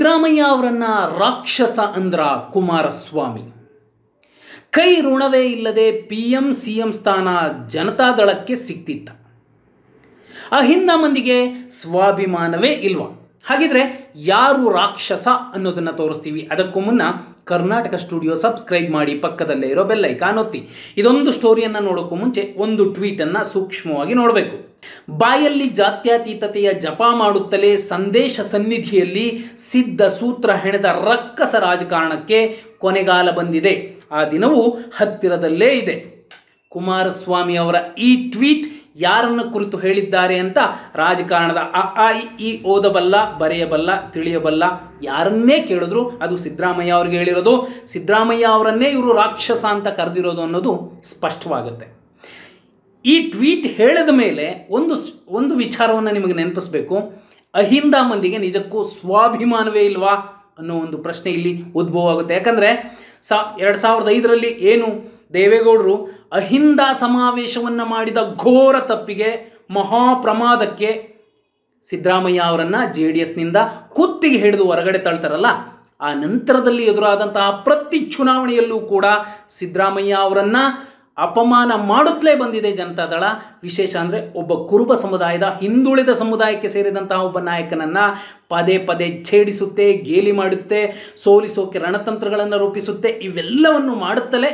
ಸಿದ್ದರಾಮಯ್ಯ ಅವರನ್ನ ರಾಕ್ಷಸ ಅಂದ್ರ ಕುಮಾರಸ್ವಾಮಿ ಕೈ ಋಣವೇ ಇಲ್ಲದೆ ಪಿ ಎಂ ಸಿ ಎಂ ಸ್ಥಾನ ಜನತಾದಳಕ್ಕೆ ಸಿಕ್ತಿತ್ತ ಅಹಿಂದ ಮಂದಿಗೆ ಸ್ವಾಭಿಮಾನವೇ ಇಲ್ವಾ ಹಾಗಿದ್ರೆ ಯಾರು ರಾಕ್ಷಸ ಅನ್ನೋದನ್ನು ತೋರಿಸ್ತೀವಿ ಅದಕ್ಕೂ ಮುನ್ನ ಕರ್ನಾಟಕ ಸ್ಟುಡಿಯೋ ಸಬ್ಸ್ಕ್ರೈಬ್ ಮಾಡಿ ಪಕ್ಕದಲ್ಲೇ ಇರೋ ಬೆಲ್ಲೈಕಾನ್ ಒತ್ತಿ ಇದೊಂದು ಸ್ಟೋರಿಯನ್ನು ನೋಡೋಕ್ಕೂ ಮುಂಚೆ ಒಂದು ಟ್ವೀಟನ್ನು ಸೂಕ್ಷ್ಮವಾಗಿ ನೋಡಬೇಕು ಬಾಯಲ್ಲಿ ಜಾತ್ಯತೀತತೆಯ ಜಪ ಮಾಡುತ್ತಲೇ ಸಂದೇಶ ಸನ್ನಿಧಿಯಲ್ಲಿ ಸಿದ್ಧ ಸೂತ್ರ ಹೆಣೆದ ರಕ್ಕಸ ರಾಜಕಾರಣಕ್ಕೆ ಕೊನೆಗಾಲ ಬಂದಿದೆ ಆ ದಿನವೂ ಹತ್ತಿರದಲ್ಲೇ ಇದೆ ಕುಮಾರಸ್ವಾಮಿ ಅವರ ಈ ಟ್ವೀಟ್ ಯಾರನ್ನು ಕುರಿತು ಹೇಳಿದ್ದಾರೆ ಅಂತ ರಾಜಕಾರಣದ ಅ ಆ ಇ ಈ ಓದಬಲ್ಲ ಬರೆಯಬಲ್ಲ ತಿಳಿಯಬಲ್ಲ ಯಾರನ್ನೇ ಕೇಳಿದ್ರು ಅದು ಸಿದ್ದರಾಮಯ್ಯ ಅವ್ರಿಗೆ ಹೇಳಿರೋದು ಸಿದ್ದರಾಮಯ್ಯ ಅವರನ್ನೇ ಇವರು ರಾಕ್ಷಸ ಅಂತ ಕರೆದಿರೋದು ಅನ್ನೋದು ಸ್ಪಷ್ಟವಾಗುತ್ತೆ ಈ ಟ್ವೀಟ್ ಹೇಳಿದ ಮೇಲೆ ಒಂದು ಸ್- ಒಂದು ವಿಚಾರವನ್ನು ನಿಮಗೆ ನೆನಪಿಸ್ಬೇಕು ಅಹಿಂದ ಮಂದಿಗೆ ನಿಜಕ್ಕೂ ಸ್ವಾಭಿಮಾನವೇ ಇಲ್ವಾ ಅನ್ನೋ ಒಂದು ಪ್ರಶ್ನೆ ಇಲ್ಲಿ ಉದ್ಭವ ಆಗುತ್ತೆ ಯಾಕಂದರೆ ಸಾ ಎರಡು ಸಾವಿರದ ಐದರಲ್ಲಿ ಏನು ದೇವೇಗೌಡರು ಅಹಿಂದ ಸಮಾವೇಶವನ್ನು ಮಾಡಿದ ಘೋರ ತಪ್ಪಿಗೆ ಮಹಾಪ್ರಮಾದಕ್ಕೆ ಸಿದ್ದರಾಮಯ್ಯ ಅವರನ್ನು ಜೆ ಡಿ ಎಸ್ನಿಂದ ಕುತ್ತಿಗೆ ಹಿಡಿದು ಹೊರಗಡೆ ತಳ್ತಾರಲ್ಲ ಆ ನಂತರದಲ್ಲಿ ಎದುರಾದಂತಹ ಪ್ರತಿ ಚುನಾವಣೆಯಲ್ಲೂ ಕೂಡ ಸಿದ್ದರಾಮಯ್ಯ ಅವರನ್ನು ಅಪಮಾನ ಮಾಡುತ್ತಲೇ ಬಂದಿದೆ ಜನತಾದಳ ವಿಶೇಷ ಅಂದರೆ ಒಬ್ಬ ಕುರುಬ ಸಮುದಾಯದ ಹಿಂದುಳಿದ ಸಮುದಾಯಕ್ಕೆ ಸೇರಿದಂತಹ ಒಬ್ಬ ನಾಯಕನನ್ನು ಪದೇ ಪದೇ ಛೇಡಿಸುತ್ತೆ ಗೇಲಿ ಮಾಡುತ್ತೆ ಸೋಲಿಸೋಕೆ ರಣತಂತ್ರಗಳನ್ನು ರೂಪಿಸುತ್ತೆ ಇವೆಲ್ಲವನ್ನು ಮಾಡುತ್ತಲೇ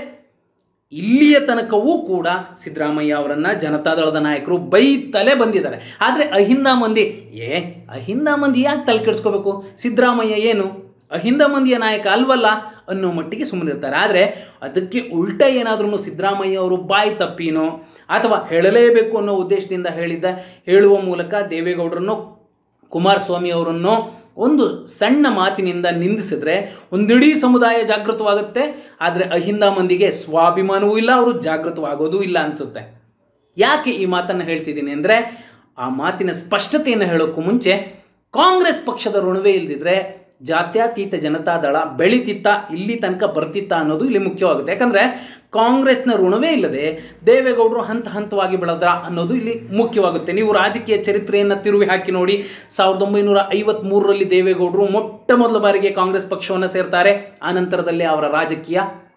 ಇಲ್ಲಿಯ ತನಕವೂ ಕೂಡ ಸಿದ್ದರಾಮಯ್ಯ ಅವರನ್ನು ಜನತಾದಳದ ನಾಯಕರು ಬೈತಲೇ ಬಂದಿದ್ದಾರೆ ಆದರೆ ಅಹಿಂದ ಮಂದಿ ಏ ಅಹಿಂದ ಮಂದಿ ಯಾಕೆ ತಲೆ ಕೆಡಿಸ್ಕೋಬೇಕು ಸಿದ್ದರಾಮಯ್ಯ ಏನು ಅಹಿಂದ ಮಂದಿಯ ನಾಯಕ ಅಲ್ವಲ್ಲ ಅನ್ನೋ ಮಟ್ಟಿಗೆ ಸುಮ್ಮನಿರ್ತಾರೆ ಆದರೆ ಅದಕ್ಕೆ ಉಲ್ಟ ಏನಾದ್ರೂ ಸಿದ್ದರಾಮಯ್ಯ ಅವರು ಬಾಯಿ ತಪ್ಪಿನೋ ಅಥವಾ ಹೇಳಲೇಬೇಕು ಅನ್ನೋ ಉದ್ದೇಶದಿಂದ ಹೇಳಿದ್ದ ಹೇಳುವ ಮೂಲಕ ದೇವೇಗೌಡರನ್ನು ಕುಮಾರಸ್ವಾಮಿ ಅವರನ್ನು ಒಂದು ಸಣ್ಣ ಮಾತಿನಿಂದ ನಿಂದಿಸಿದ್ರೆ ಒಂದಿಡೀ ಸಮುದಾಯ ಜಾಗೃತವಾಗುತ್ತೆ ಆದರೆ ಅಹಿಂದ ಮಂದಿಗೆ ಸ್ವಾಭಿಮಾನವೂ ಇಲ್ಲ ಅವರು ಜಾಗೃತವಾಗೋದೂ ಇಲ್ಲ ಅನಿಸುತ್ತೆ ಯಾಕೆ ಈ ಮಾತನ್ನು ಹೇಳ್ತಿದ್ದೀನಿ ಅಂದರೆ ಆ ಮಾತಿನ ಸ್ಪಷ್ಟತೆಯನ್ನು ಹೇಳೋಕ್ಕೂ ಮುಂಚೆ ಕಾಂಗ್ರೆಸ್ ಪಕ್ಷದ ಋಣವೇ ಇಲ್ದಿದ್ರೆ ಜಾತ್ಯತೀತ ಜನತಾದಳ ಬೆಳಿತಿತ್ತ ಇಲ್ಲಿ ತನಕ ಬರ್ತಿತ್ತ ಅನ್ನೋದು ಇಲ್ಲಿ ಮುಖ್ಯವಾಗುತ್ತೆ ಯಾಕಂದರೆ ಕಾಂಗ್ರೆಸ್ನ ಋಣವೇ ಇಲ್ಲದೆ ದೇವೇಗೌಡರು ಹಂತ ಹಂತವಾಗಿ ಬೆಳೆದ್ರ ಅನ್ನೋದು ಇಲ್ಲಿ ಮುಖ್ಯವಾಗುತ್ತೆ ನೀವು ರಾಜಕೀಯ ಚರಿತ್ರೆಯನ್ನು ತಿರುವಿ ಹಾಕಿ ನೋಡಿ ಸಾವಿರದ ಒಂಬೈನೂರ ಐವತ್ತ್ಮೂರರಲ್ಲಿ ದೇವೇಗೌಡರು ಮೊಟ್ಟ ಮೊದಲ ಬಾರಿಗೆ ಕಾಂಗ್ರೆಸ್ ಪಕ್ಷವನ್ನು ಸೇರ್ತಾರೆ ಆ ನಂತರದಲ್ಲಿ ಅವರ ರಾಜಕೀಯ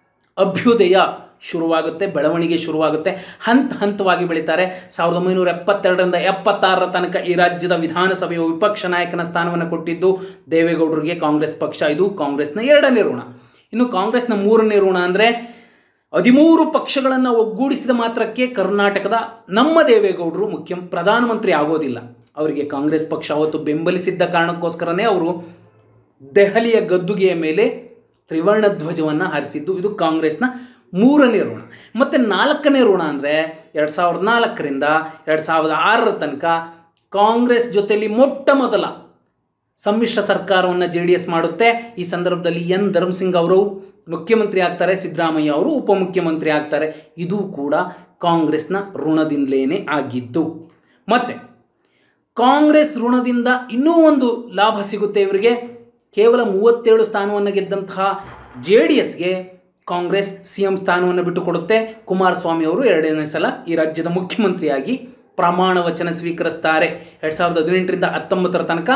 ಅಭ್ಯುದಯ ಶುರುವಾಗುತ್ತೆ ಬೆಳವಣಿಗೆ ಶುರುವಾಗುತ್ತೆ ಹಂತ ಹಂತವಾಗಿ ಬೆಳೀತಾರೆ ಸಾವಿರದ ಒಂಬೈನೂರ ಎಪ್ಪತ್ತೆರಡರಿಂದ ಎಪ್ಪತ್ತಾರರ ತನಕ ಈ ರಾಜ್ಯದ ವಿಧಾನಸಭೆಯ ವಿಪಕ್ಷ ನಾಯಕನ ಸ್ಥಾನವನ್ನು ಕೊಟ್ಟಿದ್ದು ದೇವೇಗೌಡರಿಗೆ ಕಾಂಗ್ರೆಸ್ ಪಕ್ಷ ಇದು ಕಾಂಗ್ರೆಸ್ನ ಎರಡನೇ ಋಣ ಇನ್ನು ಕಾಂಗ್ರೆಸ್ನ ಮೂರನೇ ಋಣ ಅಂದರೆ ಹದಿಮೂರು ಪಕ್ಷಗಳನ್ನು ಒಗ್ಗೂಡಿಸಿದ ಮಾತ್ರಕ್ಕೆ ಕರ್ನಾಟಕದ ನಮ್ಮ ದೇವೇಗೌಡರು ಮುಖ್ಯ ಪ್ರಧಾನಮಂತ್ರಿ ಆಗೋದಿಲ್ಲ ಅವರಿಗೆ ಕಾಂಗ್ರೆಸ್ ಪಕ್ಷ ಅವತ್ತು ಬೆಂಬಲಿಸಿದ್ದ ಕಾರಣಕ್ಕೋಸ್ಕರನೇ ಅವರು ದೆಹಲಿಯ ಗದ್ದುಗೆಯ ಮೇಲೆ ತ್ರಿವರ್ಣ ಧ್ವಜವನ್ನು ಹಾರಿಸಿದ್ದು ಇದು ಕಾಂಗ್ರೆಸ್ನ ಮೂರನೇ ಋಣ ಮತ್ತು ನಾಲ್ಕನೇ ಋಣ ಅಂದರೆ ಎರಡು ಸಾವಿರದ ನಾಲ್ಕರಿಂದ ಎರಡು ಸಾವಿರದ ಆರರ ತನಕ ಕಾಂಗ್ರೆಸ್ ಜೊತೆಯಲ್ಲಿ ಮೊಟ್ಟ ಮೊದಲ ಸಮ್ಮಿಶ್ರ ಸರ್ಕಾರವನ್ನು ಜೆ ಡಿ ಎಸ್ ಮಾಡುತ್ತೆ ಈ ಸಂದರ್ಭದಲ್ಲಿ ಎನ್ ಧರ್ಮಸಿಂಗ್ ಅವರು ಮುಖ್ಯಮಂತ್ರಿ ಆಗ್ತಾರೆ ಸಿದ್ದರಾಮಯ್ಯ ಅವರು ಉಪಮುಖ್ಯಮಂತ್ರಿ ಆಗ್ತಾರೆ ಇದು ಕೂಡ ಕಾಂಗ್ರೆಸ್ನ ಋಣದಿಂದಲೇ ಆಗಿದ್ದು ಮತ್ತು ಕಾಂಗ್ರೆಸ್ ಋಣದಿಂದ ಇನ್ನೂ ಒಂದು ಲಾಭ ಸಿಗುತ್ತೆ ಇವರಿಗೆ ಕೇವಲ ಮೂವತ್ತೇಳು ಸ್ಥಾನವನ್ನು ಗೆದ್ದಂತಹ ಜೆ ಡಿ ಎಸ್ಗೆ ಕಾಂಗ್ರೆಸ್ ಸಿ ಎಂ ಸ್ಥಾನವನ್ನು ಬಿಟ್ಟುಕೊಡುತ್ತೆ ಕುಮಾರಸ್ವಾಮಿ ಅವರು ಎರಡನೇ ಸಲ ಈ ರಾಜ್ಯದ ಮುಖ್ಯಮಂತ್ರಿಯಾಗಿ ಪ್ರಮಾಣ ವಚನ ಸ್ವೀಕರಿಸ್ತಾರೆ ಎರಡು ಸಾವಿರದ ಹದಿನೆಂಟರಿಂದ ಹತ್ತೊಂಬತ್ತರ ತನಕ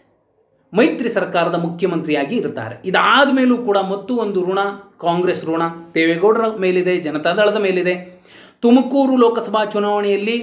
ಮೈತ್ರಿ ಸರ್ಕಾರದ ಮುಖ್ಯಮಂತ್ರಿಯಾಗಿ ಇರ್ತಾರೆ ಇದಾದ ಮೇಲೂ ಕೂಡ ಮತ್ತು ಒಂದು ಋಣ ಕಾಂಗ್ರೆಸ್ ಋಣ ದೇವೇಗೌಡರ ಮೇಲಿದೆ ಜನತಾದಳದ ಮೇಲಿದೆ ತುಮಕೂರು ಲೋಕಸಭಾ ಚುನಾವಣೆಯಲ್ಲಿ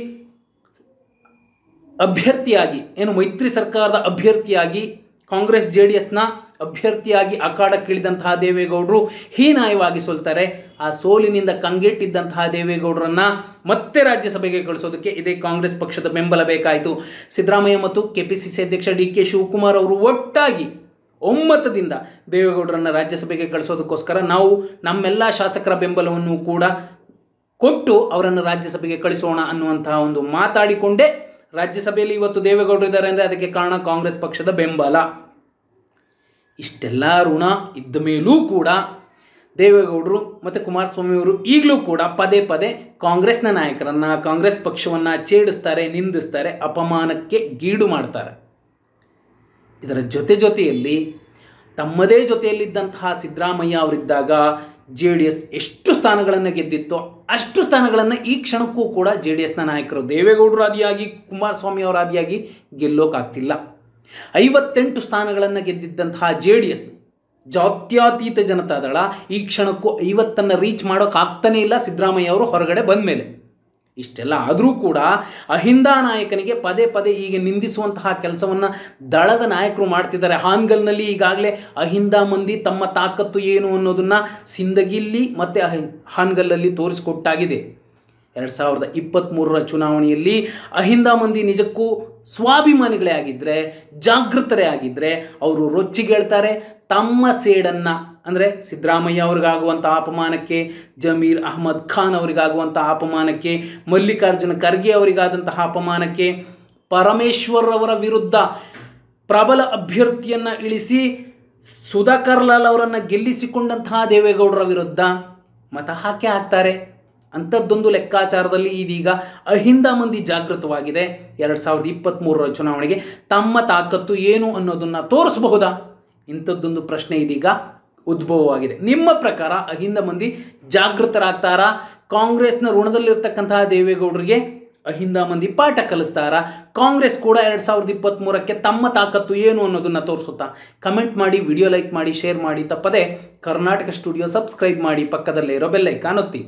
ಅಭ್ಯರ್ಥಿಯಾಗಿ ಏನು ಮೈತ್ರಿ ಸರ್ಕಾರದ ಅಭ್ಯರ್ಥಿಯಾಗಿ ಕಾಂಗ್ರೆಸ್ ಜೆ ಡಿ ಎಸ್ನ ಅಭ್ಯರ್ಥಿಯಾಗಿ ಅಖಾಡಕ್ಕಿಳಿದಂತಹ ದೇವೇಗೌಡರು ಹೀನಾಯವಾಗಿ ಸೋಲ್ತಾರೆ ಆ ಸೋಲಿನಿಂದ ಕಂಗೆಟ್ಟಿದ್ದಂತಹ ದೇವೇಗೌಡರನ್ನ ಮತ್ತೆ ರಾಜ್ಯಸಭೆಗೆ ಕಳಿಸೋದಕ್ಕೆ ಇದೇ ಕಾಂಗ್ರೆಸ್ ಪಕ್ಷದ ಬೆಂಬಲ ಬೇಕಾಯಿತು ಸಿದ್ದರಾಮಯ್ಯ ಮತ್ತು ಕೆಪಿಸಿಸಿ ಅಧ್ಯಕ್ಷ ಡಿ ಕೆ ಶಿವಕುಮಾರ್ ಅವರು ಒಟ್ಟಾಗಿ ಒಮ್ಮತದಿಂದ ದೇವೇಗೌಡರನ್ನ ರಾಜ್ಯಸಭೆಗೆ ಕಳಿಸೋದಕ್ಕೋಸ್ಕರ ನಾವು ನಮ್ಮೆಲ್ಲ ಶಾಸಕರ ಬೆಂಬಲವನ್ನು ಕೂಡ ಕೊಟ್ಟು ಅವರನ್ನು ರಾಜ್ಯಸಭೆಗೆ ಕಳಿಸೋಣ ಅನ್ನುವಂತಹ ಒಂದು ಮಾತಾಡಿಕೊಂಡೇ ರಾಜ್ಯಸಭೆಯಲ್ಲಿ ಇವತ್ತು ದೇವೇಗೌಡರು ಇದ್ದಾರೆ ಅಂದರೆ ಅದಕ್ಕೆ ಕಾರಣ ಕಾಂಗ್ರೆಸ್ ಪಕ್ಷದ ಬೆಂಬಲ ಇಷ್ಟೆಲ್ಲ ಋಣ ಇದ್ದ ಮೇಲೂ ಕೂಡ ದೇವೇಗೌಡರು ಮತ್ತು ಕುಮಾರಸ್ವಾಮಿ ಅವರು ಈಗಲೂ ಕೂಡ ಪದೇ ಪದೇ ಕಾಂಗ್ರೆಸ್ನ ನಾಯಕರನ್ನು ಕಾಂಗ್ರೆಸ್ ಪಕ್ಷವನ್ನು ಛೇಡಿಸ್ತಾರೆ ನಿಂದಿಸ್ತಾರೆ ಅಪಮಾನಕ್ಕೆ ಗೀಡು ಮಾಡ್ತಾರೆ ಇದರ ಜೊತೆ ಜೊತೆಯಲ್ಲಿ ತಮ್ಮದೇ ಜೊತೆಯಲ್ಲಿದ್ದಂತಹ ಸಿದ್ದರಾಮಯ್ಯ ಅವರಿದ್ದಾಗ ಜೆ ಡಿ ಎಸ್ ಎಷ್ಟು ಸ್ಥಾನಗಳನ್ನು ಗೆದ್ದಿತ್ತೋ ಅಷ್ಟು ಸ್ಥಾನಗಳನ್ನು ಈ ಕ್ಷಣಕ್ಕೂ ಕೂಡ ಜೆ ಡಿ ಎಸ್ನ ನಾಯಕರು ದೇವೇಗೌಡರು ಆದಿಯಾಗಿ ಕುಮಾರಸ್ವಾಮಿ ಅವರ ಆದಿಯಾಗಿ ಗೆಲ್ಲೋಕ್ಕಾಗ್ತಿಲ್ಲ ಐವತ್ತೆಂಟು ಸ್ಥಾನಗಳನ್ನು ಗೆದ್ದಿದ್ದಂತಹ ಜೆ ಡಿ ಎಸ್ ಜಾತ್ಯತೀತ ಜನತಾದಳ ಈ ಕ್ಷಣಕ್ಕೂ ಐವತ್ತನ್ನು ರೀಚ್ ಮಾಡೋಕ್ಕಾಗ್ತಾನೇ ಇಲ್ಲ ಸಿದ್ದರಾಮಯ್ಯ ಅವರು ಹೊರಗಡೆ ಬಂದ ಮೇಲೆ ಇಷ್ಟೆಲ್ಲ ಆದರೂ ಕೂಡ ಅಹಿಂದ ನಾಯಕನಿಗೆ ಪದೇ ಪದೇ ಹೀಗೆ ನಿಂದಿಸುವಂತಹ ಕೆಲಸವನ್ನು ದಳದ ನಾಯಕರು ಮಾಡ್ತಿದ್ದಾರೆ ಹಾನ್ಗಲ್ನಲ್ಲಿ ಈಗಾಗಲೇ ಅಹಿಂದ ಮಂದಿ ತಮ್ಮ ತಾಕತ್ತು ಏನು ಅನ್ನೋದನ್ನು ಸಿಂದಗಿಲ್ಲಿ ಮತ್ತು ಅಹಿ ಹಾನ್ಗಲ್ಲಲ್ಲಿ ತೋರಿಸಿಕೊಟ್ಟಾಗಿದೆ ಎರಡು ಸಾವಿರದ ಇಪ್ಪತ್ತ್ಮೂರರ ಚುನಾವಣೆಯಲ್ಲಿ ಅಹಿಂದ ಮಂದಿ ನಿಜಕ್ಕೂ ಸ್ವಾಭಿಮಾನಿಗಳೇ ಆಗಿದ್ದರೆ ಜಾಗೃತರೇ ಆಗಿದ್ದರೆ ಅವರು ರೊಚ್ಚಿಗೇಳ್ತಾರೆ ತಮ್ಮ ಸೇಡನ್ನು ಅಂದರೆ ಸಿದ್ದರಾಮಯ್ಯ ಅವ್ರಿಗಾಗುವಂಥ ಅಪಮಾನಕ್ಕೆ ಜಮೀರ್ ಅಹ್ಮದ್ ಖಾನ್ ಅವರಿಗಾಗುವಂಥ ಅಪಮಾನಕ್ಕೆ ಮಲ್ಲಿಕಾರ್ಜುನ ಖರ್ಗೆ ಅವರಿಗಾದಂತಹ ಅಪಮಾನಕ್ಕೆ ಪರಮೇಶ್ವರ್ ಅವರ ವಿರುದ್ಧ ಪ್ರಬಲ ಅಭ್ಯರ್ಥಿಯನ್ನು ಇಳಿಸಿ ಸುಧಾಕರ್ ಲಾಲ್ ಅವರನ್ನು ಗೆಲ್ಲಿಸಿಕೊಂಡಂತಹ ದೇವೇಗೌಡರ ವಿರುದ್ಧ ಮತ ಹಾಕಿ ಹಾಕ್ತಾರೆ ಅಂಥದ್ದೊಂದು ಲೆಕ್ಕಾಚಾರದಲ್ಲಿ ಇದೀಗ ಅಹಿಂದ ಮಂದಿ ಜಾಗೃತವಾಗಿದೆ ಎರಡು ಸಾವಿರದ ಇಪ್ಪತ್ತ್ಮೂರರ ಚುನಾವಣೆಗೆ ತಮ್ಮ ತಾಕತ್ತು ಏನು ಅನ್ನೋದನ್ನು ತೋರಿಸಬಹುದಾ ಇಂಥದ್ದೊಂದು ಪ್ರಶ್ನೆ ಇದೀಗ ಉದ್ಭವವಾಗಿದೆ ನಿಮ್ಮ ಪ್ರಕಾರ ಅಹಿಂದ ಮಂದಿ ಜಾಗೃತರಾಗ್ತಾರಾ ಕಾಂಗ್ರೆಸ್ನ ಋಣದಲ್ಲಿರ್ತಕ್ಕಂತಹ ದೇವೇಗೌಡರಿಗೆ ಅಹಿಂದ ಮಂದಿ ಪಾಠ ಕಲಿಸ್ತಾರ ಕಾಂಗ್ರೆಸ್ ಕೂಡ ಎರಡು ಸಾವಿರದ ಇಪ್ಪತ್ತ್ಮೂರಕ್ಕೆ ತಮ್ಮ ತಾಕತ್ತು ಏನು ಅನ್ನೋದನ್ನು ತೋರಿಸುತ್ತಾ ಕಮೆಂಟ್ ಮಾಡಿ ವಿಡಿಯೋ ಲೈಕ್ ಮಾಡಿ ಶೇರ್ ಮಾಡಿ ತಪ್ಪದೆ ಕರ್ನಾಟಕ ಸ್ಟುಡಿಯೋ ಸಬ್ಸ್ಕ್ರೈಬ್ ಮಾಡಿ ಪಕ್ಕದಲ್ಲೇ ಇರೋ ಬೆಲ್ಲೈಕಾನ್ ಒತ್ತಿ